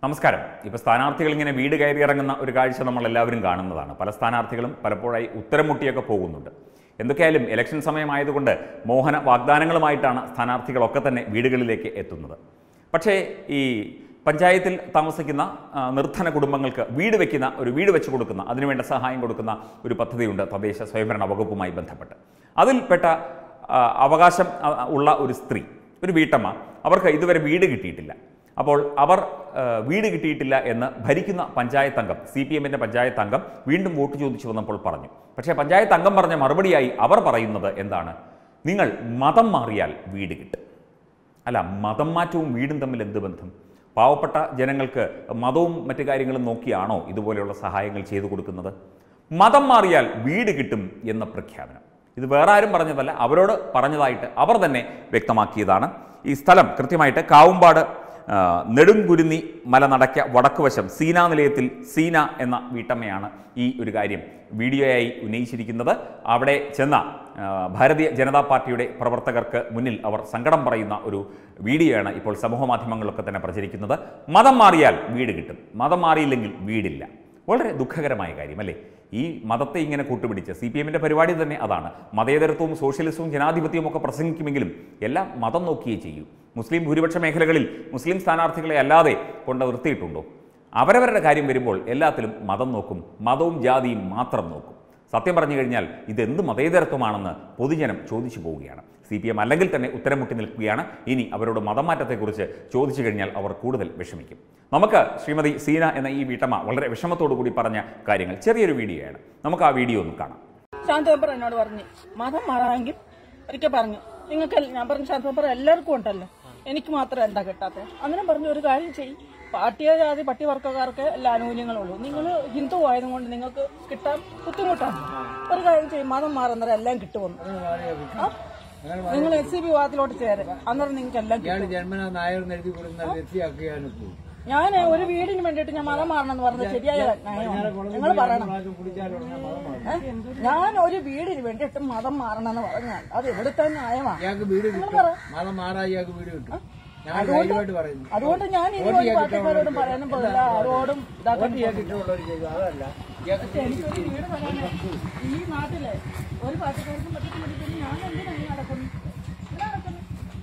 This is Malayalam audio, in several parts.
നമസ്കാരം ഇപ്പോൾ സ്ഥാനാർത്ഥികൾ ഇങ്ങനെ വീട് കയറി ഇറങ്ങുന്ന ഒരു കാഴ്ച നമ്മൾ എല്ലാവരും കാണുന്നതാണ് പല സ്ഥാനാർത്ഥികളും പലപ്പോഴായി ഉത്തരം മുട്ടിയൊക്കെ പോകുന്നുണ്ട് എന്തൊക്കെയായാലും ഇലക്ഷൻ സമയമായതുകൊണ്ട് മോഹന വാഗ്ദാനങ്ങളുമായിട്ടാണ് സ്ഥാനാർത്ഥികളൊക്കെ തന്നെ വീടുകളിലേക്ക് എത്തുന്നത് പക്ഷേ ഈ പഞ്ചായത്തിൽ താമസിക്കുന്ന ആ, നിർധന കുടുംബങ്ങൾക്ക് വീട് വെക്കുന്ന ഒരു വീട് വെച്ച് കൊടുക്കുന്ന അതിനുവേണ്ട സഹായം കൊടുക്കുന്ന ഒരു പദ്ധതിയുണ്ട് തദ്ദേശ സ്വയംഭരണ വകുപ്പുമായി ബന്ധപ്പെട്ട് അതിൽപ്പെട്ട ആ, അവകാശം ആ, ഉള്ള ഒരു സ്ത്രീ ഒരു വീട്ടമ്മ അവർക്ക് ഇതുവരെ വീട് കിട്ടിയിട്ടില്ല അപ്പോൾ അവർ ആ, വീട് കിട്ടിയിട്ടില്ല എന്ന് ഭരിക്കുന്ന പഞ്ചായത്ത് അംഗം സി പി എമ്മിൻ്റെ പഞ്ചായത്ത് അംഗം വീണ്ടും വോട്ട് ചോദിച്ചു വന്നപ്പോൾ പറഞ്ഞു പക്ഷേ പഞ്ചായത്ത് അംഗം പറഞ്ഞ മറുപടിയായി അവർ പറയുന്നത് എന്താണ് നിങ്ങൾ മതം മാറിയാൽ വീട് കിട്ടും അല്ല മതം മാറ്റവും വീടും തമ്മിൽ എന്ത് ബന്ധം പാവപ്പെട്ട ജനങ്ങൾക്ക് മതവും മറ്റു കാര്യങ്ങളും നോക്കിയാണോ ഇതുപോലെയുള്ള സഹായങ്ങൾ ചെയ്തു കൊടുക്കുന്നത് മതം മാറിയാൽ വീട് കിട്ടും എന്ന പ്രഖ്യാപനം ഇത് വേറെ ആരും പറഞ്ഞതല്ല അവരോട് പറഞ്ഞതായിട്ട് അവർ തന്നെ വ്യക്തമാക്കിയതാണ് ഈ സ്ഥലം കൃത്യമായിട്ട് കാവുമ്പാട് ആ, നെടുംകുരുന്നി മലനടയ്ക്ക വടക്കുവശം സീന നിലയത്തിൽ സീന എന്ന വീട്ടമ്മയാണ് ഈ ഒരു കാര്യം വീഡിയോയായി ഉന്നയിച്ചിരിക്കുന്നത് അവിടെ ചെന്ന ആ, ഭാരതീയ ജനതാ പാർട്ടിയുടെ പ്രവർത്തകർക്ക് മുന്നിൽ അവർ സങ്കടം പറയുന്ന ഒരു വീഡിയോയാണ് ഇപ്പോൾ സമൂഹ മാധ്യമങ്ങളിലൊക്കെ തന്നെ പ്രചരിക്കുന്നത് മതം മാറിയാൽ വീട് കിട്ടും മതം മാറിയില്ലെങ്കിൽ വീടില്ല വളരെ ദുഃഖകരമായ കാര്യം അല്ലേ ഈ മതത്തെ ഇങ്ങനെ കൂട്ടുപിടിച്ച് സി പി എമ്മിൻ്റെ പരിപാടി തന്നെ അതാണ് മതേതരത്വവും സോഷ്യലിസവും ജനാധിപത്യവും ഒക്കെ പ്രസംഗിക്കുമെങ്കിലും എല്ലാം മതം നോക്കിയേ ചെയ്യൂ മുസ്ലിം ഭൂരിപക്ഷ മേഖലകളിൽ മുസ്ലിം സ്ഥാനാർത്ഥികളെ അല്ലാതെ കൊണ്ട് നിർത്തിയിട്ടുണ്ടോ അവരവരുടെ കാര്യം വരുമ്പോൾ എല്ലാത്തിലും മതം നോക്കും മതവും ജാതിയും മാത്രം നോക്കും സത്യം പറഞ്ഞു കഴിഞ്ഞാൽ ഇതെന്ത് മതേതരത്വമാണെന്ന് പൊതുജനം ചോദിച്ചു പോവുകയാണ് സി പി എം അല്ലെങ്കിൽ തന്നെ ഉത്തരം മുട്ടി നിൽക്കുകയാണ് ഇനി അവരോട് മതം മാറ്റത്തെക്കുറിച്ച് ചോദിച്ചു കഴിഞ്ഞാൽ അവർ കൂടുതൽ വിഷമിക്കും നമുക്ക് ശ്രീമതി സീന എന്ന ഈ വീട്ടമ്മ വളരെ വിഷമത്തോടു കൂടി പറഞ്ഞ കാര്യങ്ങൾ ചെറിയൊരു വീഡിയോയാണ് നമുക്ക് ആ വീഡിയോ ഒന്ന് കാണാം ശാന്തപേപ്പർ എന്നോട് പറഞ്ഞു മതം മാറാമെങ്കിൽ ഒരിക്കൽ പറഞ്ഞു നിങ്ങൾക്ക് ഞാൻ പറഞ്ഞു ശാന്തപേപ്പർ എല്ലാവർക്കും ഉണ്ടല്ലോ എനിക്ക് മാത്രം എന്താ കിട്ടാത്തത് അന്നേരം പറഞ്ഞു ഒരു കാര്യം ചെയ്യും പാർട്ടിയ ജാതി പട്ടിവർഗ്ഗക്കാർക്ക് എല്ലാ ആനുകൂല്യങ്ങളുള്ളൂ നിങ്ങൾ ഹിന്ദു ആയതുകൊണ്ട് നിങ്ങൾക്ക് കിട്ടാൻ ബുദ്ധിമുട്ടാണ് ഒരു കാര്യം ചെയ്യും മതം മാറുന്നവരെ എല്ലാം കിട്ടുമെന്ന് ആ? നിങ്ങൾ എസ് സി ബി വിഭാഗത്തിലോട്ട് ചേരും അന്നേരം നിങ്ങൾക്ക് എല്ലാം കിട്ടും ഇയാള് ജന്മനാ നായർ എഴുതി കൊടുക്കുന്ന വ്യക്തിയാക്കുകയാണ് ഇപ്പോൾ ഞാൻ ഒരു വീടിന് വേണ്ടിയിട്ട് ഞാൻ മതം മാറണമെന്ന് പറഞ്ഞത് ശരിയായ ന്യായമാണ് നിങ്ങൾ പറയണം കുടിച്ചാലുള്ള മതമാണ് ഏ? ഞാൻ ഒരു വീടിന് വേണ്ടിയിട്ട് മതം മാറണമെന്ന് പറഞ്ഞാൽ അത് എവിടുത്തെ ന്യായമാണ് ഇയാൾക്ക് വീട് കിട്ടും മതം മാറാ ഇയാൾക്ക് വീട് കിട്ടും ഞാൻ ധൈര്യമായിട്ട് പറയുന്നു അതുകൊണ്ട് ഞാൻ ഇനി ഒരു പാർട്ടിക്കാരോടും പറയാനും പോകില്ല ആരോടും ഇതാക്കാൻ ഇയാൾക്ക് ഇഷ്ടമുള്ളവർ ചെയ്തു അതല്ല ഇയാൾക്ക് എനിക്കൊരു വീട് പറയാനേ ഈ നാട്ടിലെ ഒരു പാർട്ടിക്കാർക്കും പറ്റിയിട്ട് വേണ്ടിയിട്ട് ഞാൻ എന്തിനാണ് ഈ നടക്കുന്നു എന്തിനാ നടക്കുന്നു?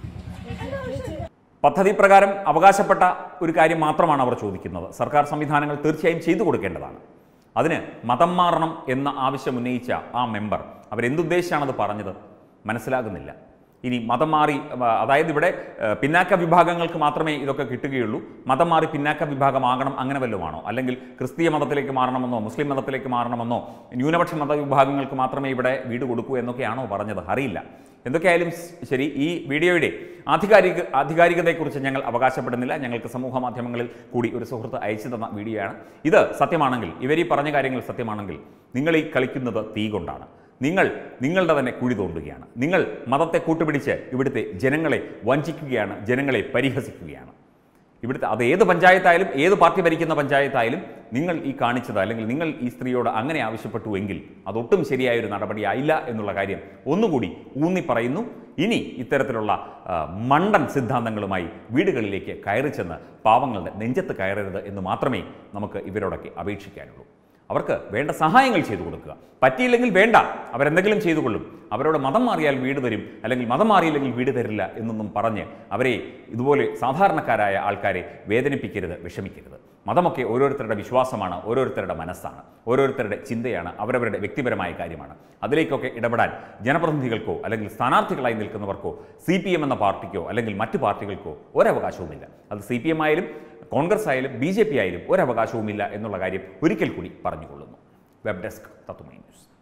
എന്താ ആവശ്യം? പദ്ധതി പ്രകാരം അവകാശപ്പെട്ട ഒരു കാര്യം മാത്രമാണ് അവർ ചോദിക്കുന്നത് സർക്കാർ സംവിധാനങ്ങൾ തീർച്ചയായും ചെയ്തു കൊടുക്കേണ്ടതാണ് അതിന് മതം മാറണം എന്ന ആവശ്യം ഉന്നയിച്ച ആ മെമ്പർ അവരെന്തുദ്ദേശിച്ചാണ് അത് പറഞ്ഞത് മനസ്സിലാകുന്നില്ല ഇനി മതം മാറി അഹ് അതായത് ഇവിടെ അഹ് പിന്നാക്ക വിഭാഗങ്ങൾക്ക് മാത്രമേ ഇതൊക്കെ കിട്ടുകയുള്ളൂ മതം മാറി പിന്നാക്ക വിഭാഗമാകണം അങ്ങനെ വല്ലതുമാണോ അല്ലെങ്കിൽ ക്രിസ്തീയ മതത്തിലേക്ക് മാറണമെന്നോ മുസ്ലിം മതത്തിലേക്ക് മാറണമെന്നോ ന്യൂനപക്ഷ മതവിഭാഗങ്ങൾക്ക് മാത്രമേ ഇവിടെ വീട് കൊടുക്കൂ എന്നൊക്കെയാണോ പറഞ്ഞത് അറിയില്ല എന്തൊക്കെയായാലും സ് ശരി ഈ വീഡിയോയുടെ ആധികാരിക ആധികാരികതയെക്കുറിച്ച് ഞങ്ങൾ അവകാശപ്പെടുന്നില്ല ഞങ്ങൾക്ക് സമൂഹ മാധ്യമങ്ങളിൽ കൂടി ഒരു സുഹൃത്ത് അയച്ചു തന്ന വീഡിയോയാണ് ഇത് സത്യമാണെങ്കിൽ ഇവർ ഈ പറഞ്ഞ കാര്യങ്ങൾ സത്യമാണെങ്കിൽ നിങ്ങൾ ഈ കളിക്കുന്നത് തീ കൊണ്ടാണ് നിങ്ങൾ നിങ്ങളുടെ തന്നെ കുഴി തോണ്ടുകയാണ് നിങ്ങൾ മതത്തെ കൂട്ടുപിടിച്ച് ഇവിടുത്തെ ജനങ്ങളെ വഞ്ചിക്കുകയാണ് ജനങ്ങളെ പരിഹസിക്കുകയാണ് ഇവിടുത്തെ അത് ഏത് പഞ്ചായത്തായാലും ഏത് പാർട്ടി ഭരിക്കുന്ന പഞ്ചായത്തായാലും നിങ്ങൾ ഈ കാണിച്ചത് അല്ലെങ്കിൽ നിങ്ങൾ ഈ സ്ത്രീയോട് അങ്ങനെ ആവശ്യപ്പെട്ടു എങ്കിൽ അതൊട്ടും ശരിയായ ഒരു നടപടിയായില്ല എന്നുള്ള കാര്യം ഒന്നുകൂടി ഊന്നി പറയുന്നു ഇനി ഇത്തരത്തിലുള്ള ആ, മണ്ടൻ സിദ്ധാന്തങ്ങളുമായി വീടുകളിലേക്ക് കയറി ചെന്ന് പാവങ്ങളുടെ നെഞ്ചത്ത് കയറരുത് എന്ന് മാത്രമേ നമുക്ക് ഇവരോടൊക്കെ അപേക്ഷിക്കാനുള്ളൂ അവർക്ക് വേണ്ട സഹായങ്ങൾ ചെയ്തു കൊടുക്കുക പറ്റിയില്ലെങ്കിൽ വേണ്ട അവരെന്തെങ്കിലും ചെയ്തു കൊള്ളും അവരോട് മതം മാറിയാൽ വീട് തരും അല്ലെങ്കിൽ മതം മാറിയില്ലെങ്കിൽ വീട് തരില്ല എന്നൊന്നും പറഞ്ഞ് അവരെ ഇതുപോലെ സാധാരണക്കാരായ ആൾക്കാരെ വേദനിപ്പിക്കരുത് വിഷമിക്കരുത് മതമൊക്കെ ഓരോരുത്തരുടെ വിശ്വാസമാണ് ഓരോരുത്തരുടെ മനസ്സാണ് ഓരോരുത്തരുടെ ചിന്തയാണ് അവരവരുടെ വ്യക്തിപരമായ കാര്യമാണ് അതിലേക്കൊക്കെ ഇടപെടാൻ ജനപ്രതിനിധികൾക്കോ അല്ലെങ്കിൽ സ്ഥാനാർത്ഥികളായി നിൽക്കുന്നവർക്കോ സി പി എം എന്ന പാർട്ടിക്കോ അല്ലെങ്കിൽ മറ്റു പാർട്ടികൾക്കോ ഒരവകാശവുമില്ല അത് സി പി എം ആയാലും കോൺഗ്രസ് ആയാലും ബി ജെ പി ആയാലും ഒരവകാശവുമില്ല എന്നുള്ള കാര്യം ഒരിക്കൽ കൂടി പറഞ്ഞുകൊള്ളുന്നു വെബ് ഡെസ്ക് തത്തുമൈ ന്യൂസ്